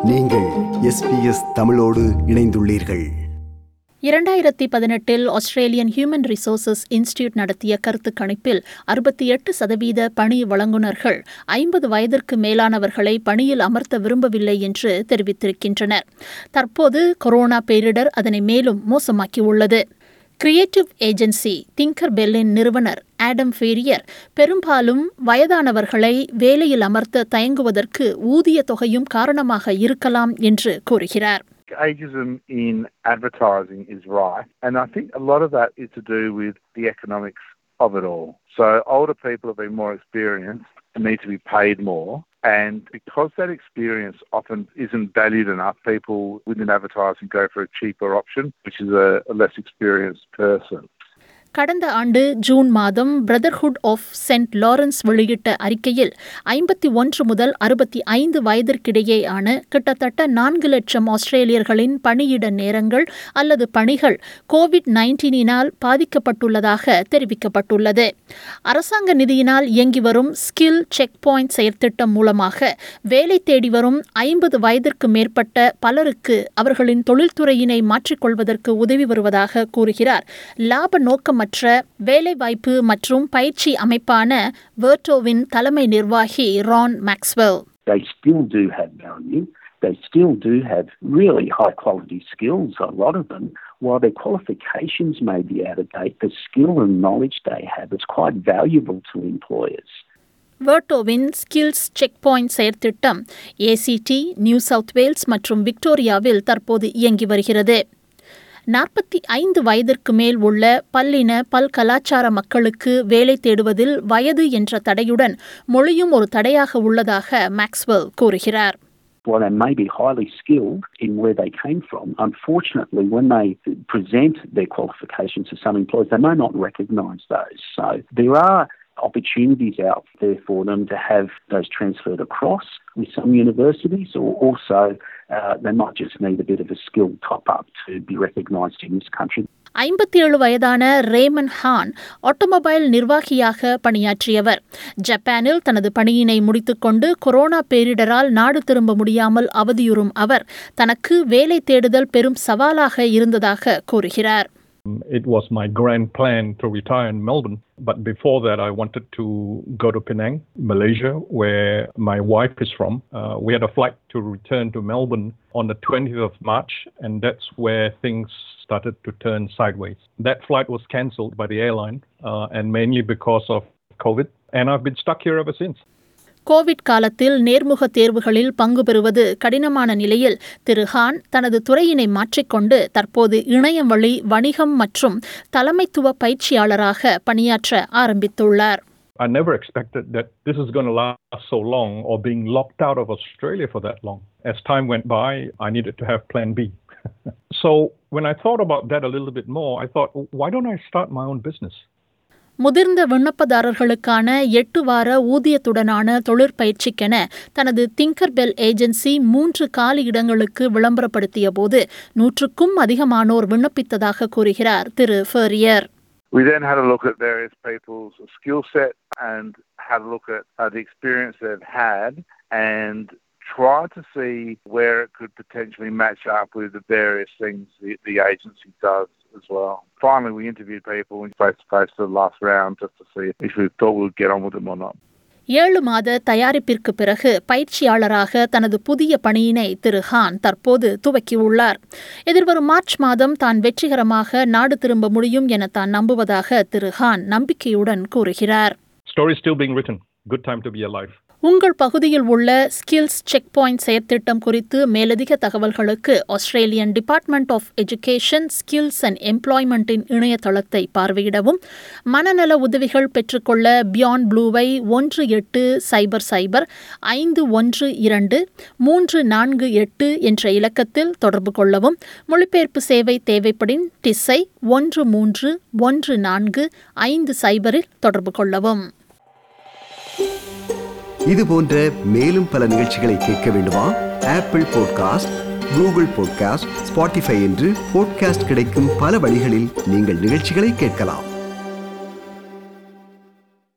நீங்கள் எஸ்பிஎஸ் தமிழோடு இணைந்துள்ளீர்கள் இரண்டாயிரத்தி பதினெட்டில் ஆஸ்திரேலியன் ஹியூமன் ரிசோர்சஸ் இன்ஸ்டிடியூட் நடத்திய கருத்து கணிப்பில் அறுபத்தி எட்டு சதவீத பணி வழங்குநர்கள் ஐம்பது வயதிற்கு மேலானவர்களை பணியில் அமர்த்த விரும்பவில்லை என்று தெரிவித்திருக்கின்றனர் தற்போது கொரோனா பேரிடர் அதனை மேலும் மோசமாக்கியுள்ளது கிரியேட்டிவ் ஏஜென்சி திங்கர் பெல்லின் நிறுவனர் ஆடம் ஃபேரியர் பெரும்பாலும் வயதானவர்களை வேலையில் அமர்த்த தயங்குவதற்கு ஊதிய தொகையும் காரணமாக இருக்கலாம் என்று கூறுகிறார் ageism in advertising is right, and I think a lot of that is to do with the economics of it all. So older people have been more experienced and need to be paid more. And because that experience often isn't valued enough, people within advertising go for a cheaper option, which is a, a less experienced person. கடந்த ஆண்டு June மாதம் brotherhood of send Lawrence வெளியிட்ட அறிக்கையில் ஐம்பத்தி ஒன்று முதல் அறுபத்தி ஐந்து வயதிற்கிடையேயான கிட்டத்தட்ட நான்கு லட்சம் ஆஸ்திரேலியர்களின் பணியிட நேரங்கள் அல்லது பணிகள் கோவிட் நைன்டீனினால் பாதிக்கப்பட்டுள்ளதாக தெரிவிக்கப்பட்டுள்ளது அரசாங்க நிதியினால் இயங்கி வரும் ஸ்கில் செக் பாயிண்ட் செயற்திட்டம் மூலமாக வேலை தேடி வரும் ஐம்பது வயதிற்கு மேற்பட்ட பலருக்கு அவர்களின் தொழில்துறையினை மாற்றிக்கொள்வதற்கு உதவி வருவதாக கூறுகிறார் லாப நோக்கம் மற்ற வேலைவாய்ப்பு மற்றும் பயிற்சி அமைப்பான வேர்டோவின் தலைமை நிர்வாகி Ron Maxwell they still do have value. They still do have really high quality skills, a lot of them. While their qualifications may be out of date, the skill and knowledge they have is quite valuable to employers. வேர்டோவின் skills checkpoint செயற்திட்டம் ACT New South Wales மற்றும் விக்டோரியாவில் தற்போது இயங்கி வருகிறது நாற்பத்தி ஐந்து வயதிற்கு மேல் உள்ள பல்லின பல் கலாச்சார மக்களுக்கு வேலை தேடுவதில் வயது என்ற தடையுடன் மொழியும் ஒரு தடையாக உள்ளதாக மேக்ஸ்வெல் கூறுகிறார் While they may be highly skilled in where they came from, unfortunately, when they present their qualifications to some employers, they may not recognise those. So there are opportunities out there for them to have those transferred across with some universities, or also uh, they might just need a bit of a skill top up to be recognised in this country. ஐம்பத்தி ஏழு வயதான ramen ஹான் automobile நிர்வாகியாக பணியாற்றியவர் ஜப்பானில் தனது பணியினை முடித்துக்கொண்டு corona பேரிடரால் நாடு திரும்ப முடியாமல் அவதியுறும் அவர் தனக்கு வேலை தேடுதல் பெரும் சவாலாக இருந்ததாக கூறுகிறார் It was my grand plan to retire in Melbourne, but before that, I wanted to go to Penang, Malaysia, where my wife is from. Uh, we had a flight to return to Melbourne on the 20th of March, and that's where things started to turn sideways. That flight was cancelled by the airline, uh, and mainly because of COVID, and I've been stuck here ever since. Covid காலத்தில் நேர்முக தேர்வுகளில் பங்கு பெறுவது கடினமான நிலையில் திரு ஹான் தனது துறையினை மாற்றிக்கொண்டு தற்போது இணையம் வழி வணிகம் மற்றும் தலைமைத்துவ பயிற்சியாளராக பணியாற்ற ஆரம்பித்துள்ளார் I never expected that this is going to last so long or being locked out of Australia for that long. As time went by, I needed to have plan B. so when I thought about that a little bit more, I thought, why don't I start my own business? முதிர்ந்த விண்ணப்பதாரர்களுக்கான எட்டு வார ஊதியத்துடனான தொழிற்பயிற்சிக்கென தனது thinker bell agency மூன்று காலி இடங்களுக்கு விளம்பரப்படுத்திய போது நூற்றுக்கும் அதிகமானோர் விண்ணப்பித்ததாக கூறுகிறார் திரு ஃபெரியர் We then had a look at various people's skill set and had a look at uh, the experience they've had and tried to see where it could potentially match up with the various things the, the agency does as well. Finally, we interviewed people face to face for the last round just to see if we thought we would get on with them or not. ஏழு மாத தயாரிப்பிற்கு பிறகு பயிற்சியாளராக தனது புதிய பணியினை திரு ஹான் தற்போது துவக்கியுள்ளார் எதிர்வரும் March மாதம் தான் வெற்றிகரமாக நாடு திரும்ப முடியும் என தான் நம்புவதாக திரு ஹான் நம்பிக்கையுடன் கூறுகிறார் Story still being written. Good time to be alive. உங்கள் பகுதியில் உள்ள ஸ்கில்ஸ் செக் பாயிண்ட் செயற்திட்டம் குறித்து மேலதிக தகவல்களுக்கு Australian department of education skills and எம்ப்ளாய்மெண்ட்டின் இணையதளத்தை பார்வையிடவும் மனநல உதவிகள் பெற்றுக்கொள்ள பியாண்ட் ப்ளூவை ஒன்று எட்டு சைபர் சைபர் ஐந்து ஒன்று இரண்டு மூன்று நான்கு எட்டு என்ற இலக்கத்தில் தொடர்பு கொள்ளவும் மொழிபெயர்ப்பு சேவை தேவைப்படின் டிஸ்ஸை ஒன்று மூன்று ஒன்று நான்கு ஐந்து சைபரில் தொடர்பு கொள்ளவும் இது போன்ற மேலும் பல நிகழ்ச்சிகளை கேட்க வேண்டுமா Apple podcast Google podcast Spotify என்று பாட்காஸ்ட் கிடைக்கும் பல வழிகளில் நீங்கள் நிகழ்ச்சிகளை கேட்கலாம்